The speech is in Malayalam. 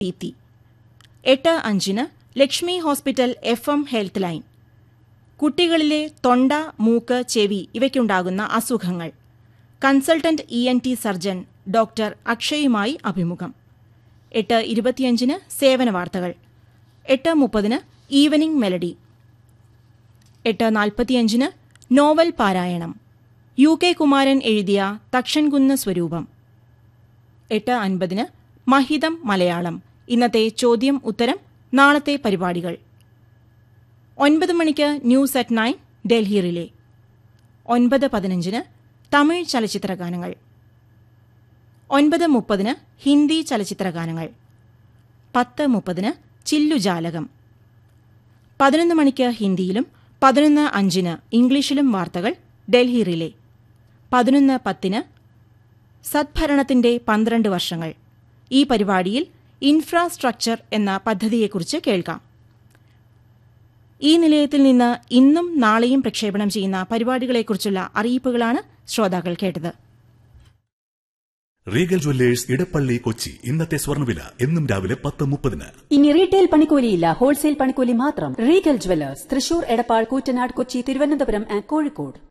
ദീപ്തി എട്ട് അഞ്ചിന് Lakshmi hospital F M health line കുട്ടികളിലെ തൊണ്ട മൂക്ക് ചെവി ഇവയ്ക്കുണ്ടാകുന്ന അസുഖങ്ങൾ consultant E N T surgeon doctor അക്ഷയുമായി അഭിമുഖം എട്ട് ഇരുപത്തിയഞ്ചിന് സേവന വാർത്തകൾ എട്ട് മുപ്പതിന് ഈവനിംഗ് മെലഡി എട്ട് നാൽപ്പത്തിയഞ്ചിന് നോവൽ പാരായണം യു കെ കുമാരൻ എഴുതിയ തക്ഷൻകുന്ന് സ്വരൂപം എട്ട് അൻപതിന് മഹിതം മലയാളം ഇന്നത്തെ ചോദ്യം ഉത്തരം നാളത്തെ പരിപാടികൾ ഒൻപത് മണിക്ക് news at nine Delhi relay ഒൻപത് പതിനഞ്ചിന് തമിഴ് ചലച്ചിത്ര ഗാനങ്ങൾ ഒൻപത് മുപ്പതിന് ഹിന്ദി ചലച്ചിത്ര ഗാനങ്ങൾ പത്ത് മുപ്പതിന് ചില്ലുജാലകം പതിനൊന്ന് മണിക്ക് ഹിന്ദിയിലും പതിനൊന്ന് അഞ്ചിന് ഇംഗ്ലീഷിലും വാർത്തകൾ ഡൽഹി റിലേ പതിനൊന്ന് പത്തിന് സദ്ഭരണത്തിന്റെ പന്ത്രണ്ട് വർഷങ്ങൾ ഈ പരിപാടിയിൽ ഇൻഫ്രാസ്ട്രക്ചർ എന്ന പദ്ധതിയെക്കുറിച്ച് കേൾക്കാം ഈ നിലയത്തിൽ നിന്ന് ഇന്നും നാളെയും പ്രക്ഷേപണം ചെയ്യുന്ന പരിപാടികളെക്കുറിച്ചുള്ള അറിയിപ്പുകളാണ് ശ്രോതാക്കൾ കേട്ടത് റീഗൽ ജ്വല്ലേഴ്സ് ഇടപ്പള്ളി കൊച്ചി ഇന്നത്തെ സ്വർണ്ണവില എന്നും രാവിലെ പത്ത് മുപ്പതിന് ഇനി റീറ്റെയിൽ പണിക്കൂലിയില്ല ഹോൾസെയിൽ പണിക്കൂലി മാത്രം റീഗൽ ജ്വല്ലേഴ്സ് തൃശൂർ എടപ്പാൾ കൂറ്റനാട് കൊച്ചി തിരുവനന്തപുരം ആൻഡ് കോഴിക്കോട്